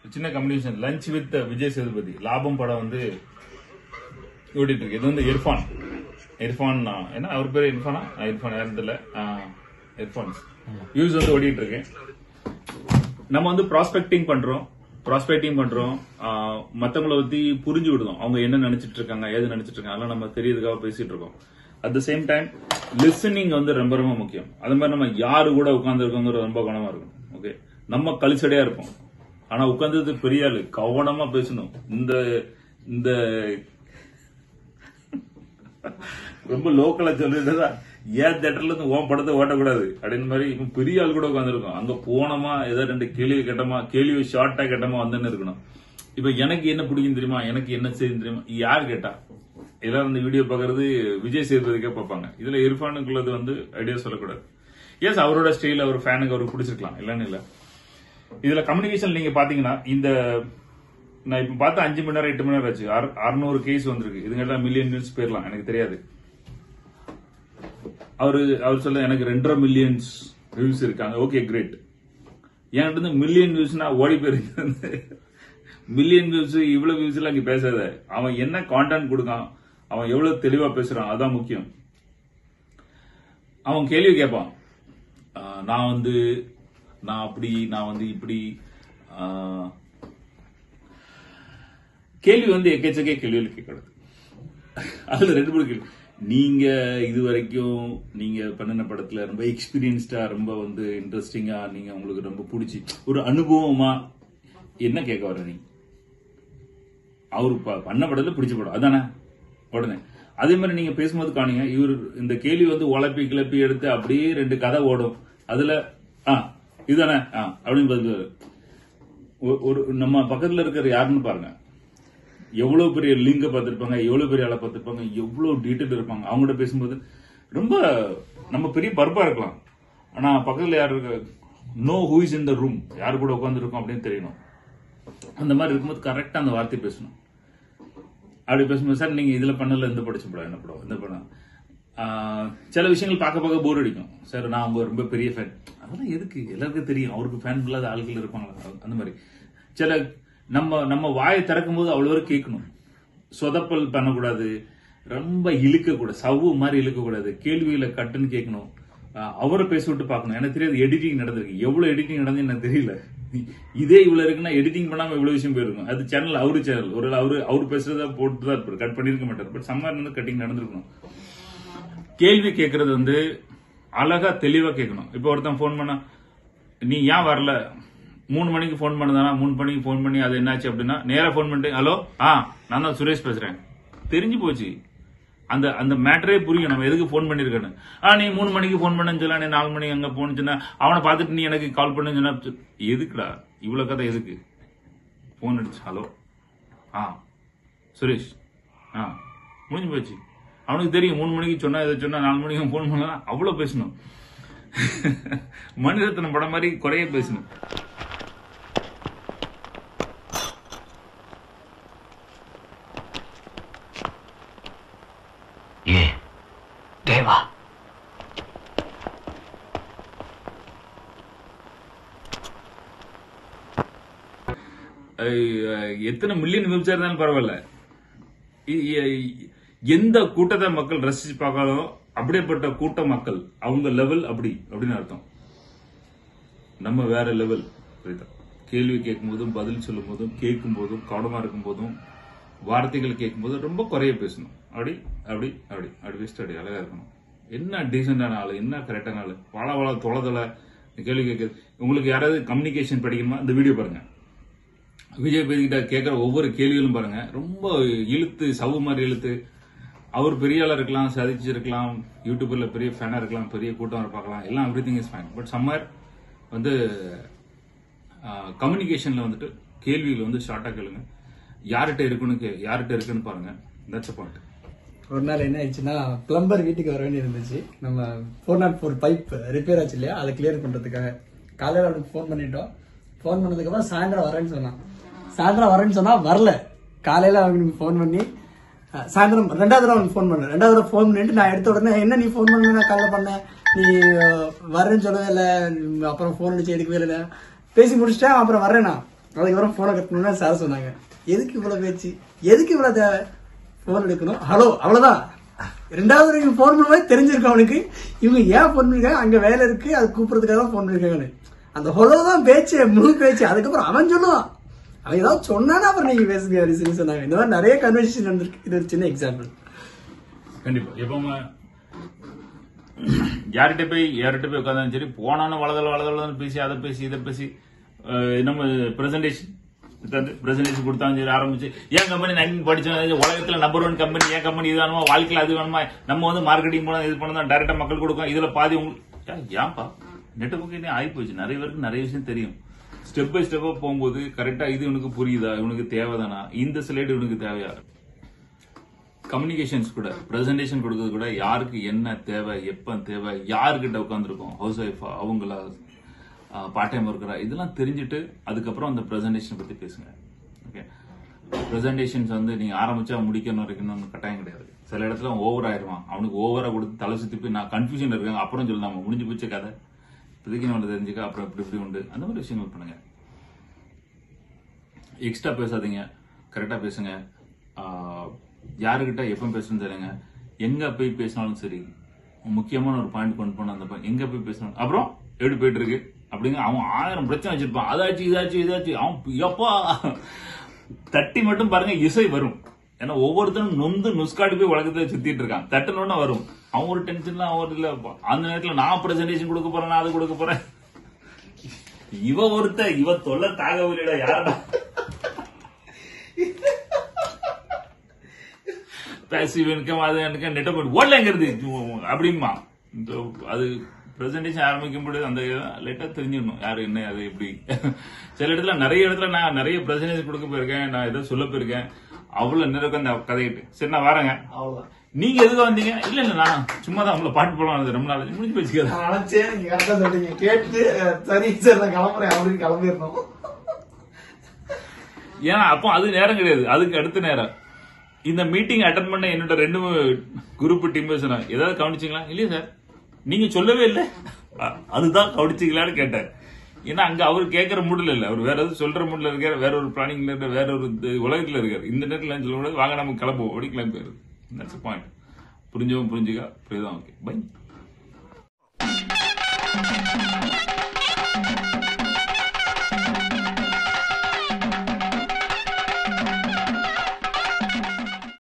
சின்ன communication lunch with Vijay Sethupathi Laabam படம் வந்து ஓடிட்டு இருக்கு இது வந்து இர்ஃபான் இர்ஃபான் ஆ, என்ன அவர் பேர் இர்ஃபானா ஆ, இர்ஃபான் யாரும் தெரியல ஆ, இர்ஃபான் வியூஸ் வந்து ஓடிட்டு இருக்கு நம்ம வந்து ப்ராஸ்பெக்டிங் பண்றோம் ப்ராஸ்பெக்டிங் பண்றோம் ஆ, மத்தவங்கள பத்தி புரிஞ்சு விடுதோம் அவங்க என்ன நினைச்சிட்டு இருக்காங்க ஏது நினைச்சிட்டு இருக்காங்க அதெல்லாம் நம்ம தெரியறதுக்காக பேசிட்டு இருக்கோம் at the same time listening வந்து ரொம்ப ரொம்ப முக்கியம் அது மாதிரி நம்ம யாரு கூட உட்கார்ந்து இருக்கோங்கிறது ரொம்ப கவனமா இருக்கும் ஓகே நம்ம கழிச்சடையா இருப்போம் ஆனா உட்கார்ந்தது பெரிய ஆளு கவனமா பேசணும் இந்த இந்த ரொம்ப லோக்கலா சொல்லிட்டு ஏன் தேட்டர்ல இருந்து ஓன் படத்தை ஓட்டக்கூடாது அப்படின்னு மாதிரி இப்ப பெரிய ஆள் கூட உட்காந்துருக்கோம் அங்க போனோமா ஏதோ ரெண்டு கேள்வி கேட்டோமா கேள்வி ஷார்ட்டா கேட்டோமா வந்துன்னு இருக்கணும் இப்ப எனக்கு என்ன பிடிக்கும் தெரியுமா எனக்கு என்ன செய்யும் தெரியுமா யார் கேட்டா எல்லாரும் இந்த வீடியோ பாக்குறது விஜய் சேதுபதிக்கே பார்ப்பாங்க இதுல இர்ஃபானுக்குள்ளது வந்து ஐடியா சொல்லக்கூடாது எஸ் அவரோட ஸ்டைல் அவர் ஃபேனுக்கு அவருக்கு பிடிச்சிருக்கலாம் இல்லன்னு இல்ல இதுல கம்யூனிகேஷன் நீங்க பாத்தீங்கன்னா இந்த நான் இப்ப பார்த்த அஞ்சு மணி நேரம் எட்டு மணி நேரம் ஆச்சு அற- அறுநூறு கேஸ் வந்திருக்கு இதுங்கெல்லாம் மில்லியன் நியூஸ் போயிடலாம் எனக்கு தெரியாது அவரு அவர் சொல்ல எனக்கு ரெண்டரை மில்லியன்ஸ் வியூஸ் இருக்காங்க ஓகே கிரேட் என்கிட்ட இருந்து மில்லியன் வியூஸ்னா ஓடி போயிருக்கு மில்லியன் வியூஸ் இவ்வளவு வியூஸ் எல்லாம் இங்க பேசாத அவன் என்ன கான்டென்ட் கொடுக்கான் அவன் எவ்வளவு தெளிவா பேசுறான் அதான் முக்கியம் அவன் கேள்வி கேட்பான் ஆஹ் நான் வந்து நான் அப்படி நான் வந்து இப்படி ஆஹ் கேள்வி வந்து எக்கச்சக்க கேள்விகள் கேட்கறது அதுல ரெண்டு மூணு கேள்வி நீங்க இது வரைக்கும் நீங்க பண்ணின படத்துல ரொம்ப எக்ஸ்பீரியன்ஸ்டா ரொம்ப வந்து இன்ட்ரெஸ்டிங்கா நீங்க உங்களுக்கு ரொம்ப பிடிச்சி ஒரு அனுபவமா என்ன கேட்க வர நீ அவரு ப- பண்ண படத்துல பிடிச்ச படம் அதானே உடனே அதே மாதிரி நீங்க பேசும்போது காணீங்க இவர் இந்த கேள்வி வந்து உழப்பி கிளப்பி எடுத்து அப்படியே ரெண்டு கதை ஓடும் அதுல ஆ இதுதானே ஆ அப்படின்னு பதில் சொல்லுவாரு. ஒ- ஒரு நம்ம பக்கத்துல இருக்கிற யாருன்னு பாருங்க எவ்வளவு பெரிய லிங்க பார்த்திருப்பாங்க எவ்வளவு பெரிய ஆளை பார்த்திருப்பாங்க எவ்வளவு டீட்டெயில் இருப்பாங்க அவங்ககிட்ட பேசும்போது ரொம்ப நம்ம பெரிய பருப்பா இருக்கலாம் ஆனா பக்கத்துல யாரு no who is in the room யாரு கூட உட்கார்ந்து இருக்கோம் அப்படின்னு தெரியணும் அந்த மாதிரி இருக்கும்போது கரெக்டா அந்த வார்த்தை பேசணும் அப்படி பேசும்போது சார் நீங்க இதுல பண்ணல இந்த படிச்ச படம் என்ன படம் இந்த படம் ஆஹ், சில விஷயங்கள் பார்க்க பார்க்க போர் அடிக்கும் சார் நான் உங்க ரொம்ப பெரிய ஃபேன் அதெல்லாம் எதுக்கு எல்லாருக்கும் தெரியும் அவருக்கு ஃபேன் இல்லாத ஆட்கள் இருப்பாங்களா அந்த மாதிரி சில நம்ம நம்ம வாயை திறக்கும் போது அவ்வளோ வரை கேட்கணும் சொதப்பல் பண்ணக்கூடாது ரொம்ப இழுக்க கூடாது சவ்வு மாதிரி இழுக்க கூடாது கேள்வியில கட்டுன்னு கேட்கணும் ஆஹ், அவரை பேச விட்டு பார்க்கணும் எனக்கு தெரியாது எடிட்டிங் நடந்திருக்கு எவ்வளவு எடிட்டிங் நடந்து எனக்கு தெரியல இதே இவ்வளவு இருக்குன்னா எடிட்டிங் பண்ணாம இவ்வளவு விஷயம் போயிருக்கும் அது சேனல் அவரு சேனல் ஒரு அவரு அவர் பேசுறதா போட்டு தான் இருப்பாரு கட் பண்ணிருக்க மாட்டார் பட் சம்மார் இருந்து கட்டிங் நடந்திருக்கணும் கேள்வி கேட்கறது வந்து அழகா தெளிவா கேட்கணும் இப்போ ஒருத்தன் ஃபோன் பண்ணா நீ ஏன் வரல மூணு மணிக்கு ஃபோன் பண்ணதானா மூணு மணிக்கு ஃபோன் பண்ணி அது என்னாச்சு அப்படின்னா நேரா ஃபோன் பண்ணிட்டு ஹலோ ஆ நான் தான் சுரேஷ் பேசுறேன் தெரிஞ்சு போச்சு அந்த அந்த மேட்டரே புரியும் நம்ம எதுக்கு ஃபோன் பண்ணிருக்கேன்னு ஆ நீ மூணு மணிக்கு ஃபோன் பண்ணு சொல்ல நீ நாலு மணிக்கு அங்க போனுச்சுன்னா அவனை பார்த்துட்டு நீ எனக்கு கால் பண்ணு சொன்னா எதுக்குடா இவ்வளவு கதை எதுக்கு ஃபோன் அடிச்சு ஹலோ ஆ சுரேஷ் ஆ முடிஞ்சு போச்சு அவனுக்கு தெரியும் மூணு மணிக்கு சொன்னா இதை சொன்னா நாலு மணிக்கு ஃபோன் பண்ணா அவ்வளவு பேசணும் மணிரத்னம் படம் மாதிரி குறைய பேசணும் ये देवा அஹ் எத்தனை மில்லியன் வெப்சைட் இருந்தாலும் பரவாயில்ல இ- இ- எந்த கூட்டத்தை மக்கள் ரசிச்சு பார்க்காதோ அப்படியேப்பட்ட கூட்ட மக்கள் அவங்க லெவல் அப்படி அப்படின்னு அர்த்தம் நம்ம வேற லெவல் புரியுதா கேள்வி கேட்கும் போதும் பதில் சொல்லும் போதும் கேட்கும் போதும் கவனமா இருக்கும் போதும் வார்த்தைகள் கேட்கும் போதும் ரொம்ப குறைய பேசணும் அப்படி அப்படி அப்படி அப்படி பேசிட்டு அப்படி அழகா இருக்கணும் என்ன டீசென்டான ஆளு என்ன கரெக்டான ஆளு வள வள தொலை தொலை கேள்வி கேட்குது உங்களுக்கு யாராவது கம்யூனிகேஷன் படிக்கணுமா இந்த வீடியோ பாருங்க விஜய் பேதி கிட்ட கேட்கிற ஒவ்வொரு கேள்விகளும் பாருங்க ரொம்ப இழுத்து சவு மாதிரி இழுத்து அவர் பெரிய ஆளா இருக்கலாம் சாதிச்சிருக்கலாம் யூடியூப்ல பெரிய ஃபேனா இருக்கலாம் பெரிய கூட்டம் பார்க்கலாம் எல்லாம் everything is fine but summer வந்து கம்யூனிகேஷன்ல வந்துட்டு கேள்விகள் வந்து ஷார்ட்டா கேளுங்க யார்கிட்ட இருக்குன்னு கே- யார்கிட்ட இருக்குன்னு பாருங்க தட்ஸ் பாயிண்ட் ஒரு நாள் என்ன ஆயிடுச்சுன்னா பிளம்பர் வீட்டுக்கு வர வேண்டி இருந்துச்சு நம்ம four not four pipe repair ஆச்சு இல்லையா அதை கிளியர் பண்றதுக்காக காலையில அவனுக்கு ஃபோன் பண்ணிட்டோம் ஃபோன் பண்ணதுக்கு அப்புறம் சாயந்தரம் வரேன்னு சொன்னான் சாயந்தரம் வரேன்னு சொன்னா வரல காலையில அவனுக்கு ஃபோன் பண்ணி அஹ், சாயந்தரம் ரெண்டாவது தடவை அவனுக்கு ஃபோன் பண்ணேன் ரெண்டாவது தடவை ஃபோன் பண்ணிட்டு நான் எடுத்த உடனே என்ன நீ ஃபோன் பண்ணி நான் காலைல பண்ணேன் நீ அஹ், வரேன்னு சொல்லவே இல்லை அப்புறம் ஃபோன் அடிச்சு எடுக்கவே இல்லை பேசி முடிச்சிட்டேன் அப்புறம் வரேனா அதுக்கப்புறம் போனை கட் பண்ணா சார் சொன்னாங்க எதுக்கு இவ்வளவு பேச்சு எதுக்கு இவ்வளவு தேவை போன் எடுக்கணும் ஹலோ அவ்வளவுதான் ரெண்டாவது நீங்க போன் பண்ணும்போது தெரிஞ்சிருக்கும் அவனுக்கு இவங்க ஏன் போன் பண்ணிருக்காங்க அங்க வேலை இருக்கு அது கூப்பிடுறதுக்காக தான் போன் பண்ணிருக்காங்கன்னு அந்த ஹலோ தான் பேச்சு முழு பேச்சு அதுக்கப்புறம் அவன் சொல்லுவான் அவன் ஏதாவது சொன்னானா அப்புறம் நீங்க பேசுங்க அப்படின்னு சொன்னாங்க இந்த மாதிரி நிறைய கன்வர்சேஷன் நடந்திருக்கு இது ஒரு சின்ன எக்ஸாம்பிள் கண்டிப்பா எப்பவுமே யார்கிட்ட போய் யார்கிட்ட போய் உட்காந்தாலும் சரி போனாலும் வளதல் வளதல் பேசி அதை பேசி இதை பேசி அஹ், நம்ம பிரசன்டேஷன் பிரசன்டேஷன் கொடுத்தாலும் சரி ஆரம்பிச்சு ஏன் கம்பெனி நான் படிச்சேன் உலகத்துல நம்பர் ஒன் கம்பெனி ஏன் கம்பெனி இது வேணுமா வாழ்க்கையில அது வேணுமா நம்ம வந்து மார்க்கெட்டிங் போனா இது பண்ணா டைரக்டா மக்கள் கொடுக்கும் இதுல பாதி உங்களுக்கு ஏன், ஏன்பா நெட்வொர்க்கிங் ஆகி போச்சு நிறைய பேருக்கு நிறைய விஷயம் தெரியும் ஸ்டெப் பை ஸ்டெப்பா போகும்போது கரெக்டா இது இவனுக்கு புரியுதா இவனுக்கு தேவைதானா இந்த ஸ்லைடு இவனுக்கு தேவையா கம்யூனிகேஷன்ஸ் கூட பிரசன்டேஷன் கொடுக்கறது கூட யாருக்கு என்ன தேவை எப்ப தேவை யாருக்கிட்ட உட்காந்துருக்கோம் ஹவுஸ் ஒய்ஃபா அவங்களா பார்ட் டைம் ஒர்க்கரா இதெல்லாம் தெரிஞ்சுட்டு அதுக்கப்புறம் அந்த பிரசன்டேஷன் பத்தி பேசுங்க ஓகே பிரசன்டேஷன்ஸ் வந்து நீங்க ஆரம்பிச்சா முடிக்கணும் இருக்கணும்னு கட்டாயம் கிடையாது சில இடத்துல ஓவர் ஆயிருவான் அவனுக்கு ஓவரா கொடுத்து தலை சுத்தி போய் நான் கன்ஃபியூஷன் இருக்காங்க அப்புறம் சொல்லு நம்ம முடிஞ்சு போச்ச கதை இப்போதைக்கு நம்ம தெரிஞ்சுக்க அப்புறம் இப்படி இப்படி உண்டு அந்த மாதிரி விஷயங்கள் பண்ணுங்க எக்ஸ்ட்ரா பேசாதீங்க கரெக்டா பேசுங்க ஆஹ், யாருக்கிட்ட எப்ப பேசணும் தெரியுங்க எங்க போய் பேசினாலும் சரி முக்கியமான ஒரு பாயிண்ட் கொண்டு போன அந்த point எங்க போய் பேசணும் அப்புறம் எப்படி போயிட்டு இருக்கு அப்படிங்க அவன் ஆயிரம் பிரச்சனை வச்சிருப்பான் அதாச்சு இதாச்சு இதாச்சு அவன் எப்பா தட்டி மட்டும் பாருங்க இசை வரும் ஏன்னா ஒவ்வொருத்தரும் நொந்து நுஸ்காட்டு போய் உலகத்துல சுத்திட்டு இருக்கான் தட்டணும்னா வரும் அவன் ஒரு டென்ஷன்ல அவன் ஒரு இல்ல அந்த நேரத்துல நான் பிரசன்டேஷன் கொடுக்க போறேன் நான் அது கொடுக்க போறேன் இவ ஒருத்த இவ தொல்லை தாகவில்லைடா யாரடா பேசிவ் இன்கம் அது எனக்கு நெட்ட போட்டு ஓடலங்கிறது அப்படிமா இந்த அது பிரசன்டேஷன் ஆரம்பிக்கும் பொழுது அந்த லேட்டா தெரிஞ்சிடணும் யாரு என்ன அது எப்படி சில இடத்துல நிறைய இடத்துல நான் நிறைய பிரசன்டேஷன் கொடுக்க போயிருக்கேன் நான் ஏதோ சொல்ல போயிருக்கேன் அவ்வளவு நேரம் அந்த கதையிட்டு சரி நான் வரேங்க அவ்வளவுதான் நீங்க எதுக்கு வந்தீங்க இல்ல இல்ல நான் சும்மா தான் உங்களை பாட்டு போலாம் ரொம்ப நாள் முடிஞ்சு போச்சுக்கிறேன் நான் நினைச்சேன் நீங்க கரெக்டா சொல்றீங்க கேட்டு அஹ், சரி சார் நான் கிளம்புறேன் அப்படின்னு கிளம்பிடணும் ஏன்னா அப்போ அது நேரம் கிடையாது அதுக்கு அடுத்த நேரம் இந்த மீட்டிங் அட்டன் பண்ண என்னோட ரெண்டு குரூப் டீம் சொன்னாங்க ஏதாவது கவனிச்சீங்களா இல்லையா சார் நீங்க சொல்லவே இல்லை அ- அதுதான் கவனிச்சீங்களான்னு கேட்டார் ஏன்னா அங்க அவர் கேட்கற மூடல இல்ல அவர் வேற எதுவும் சொல்ற மூடல இருக்காரு வேற ஒரு பிளானிங்ல இருக்காரு வேற ஒரு இது- உலகத்துல இருக்காரு இந்த நேரத்துல சொல்ல முடியாது வாங்க நம்ம கிளம்புவோம் அப்படி கிளம்பிடுது தட்ஸ் பாயிண்ட் புரிஞ்சவங்க புரிஞ்சுக்கா புரியுதான் ஓகே பை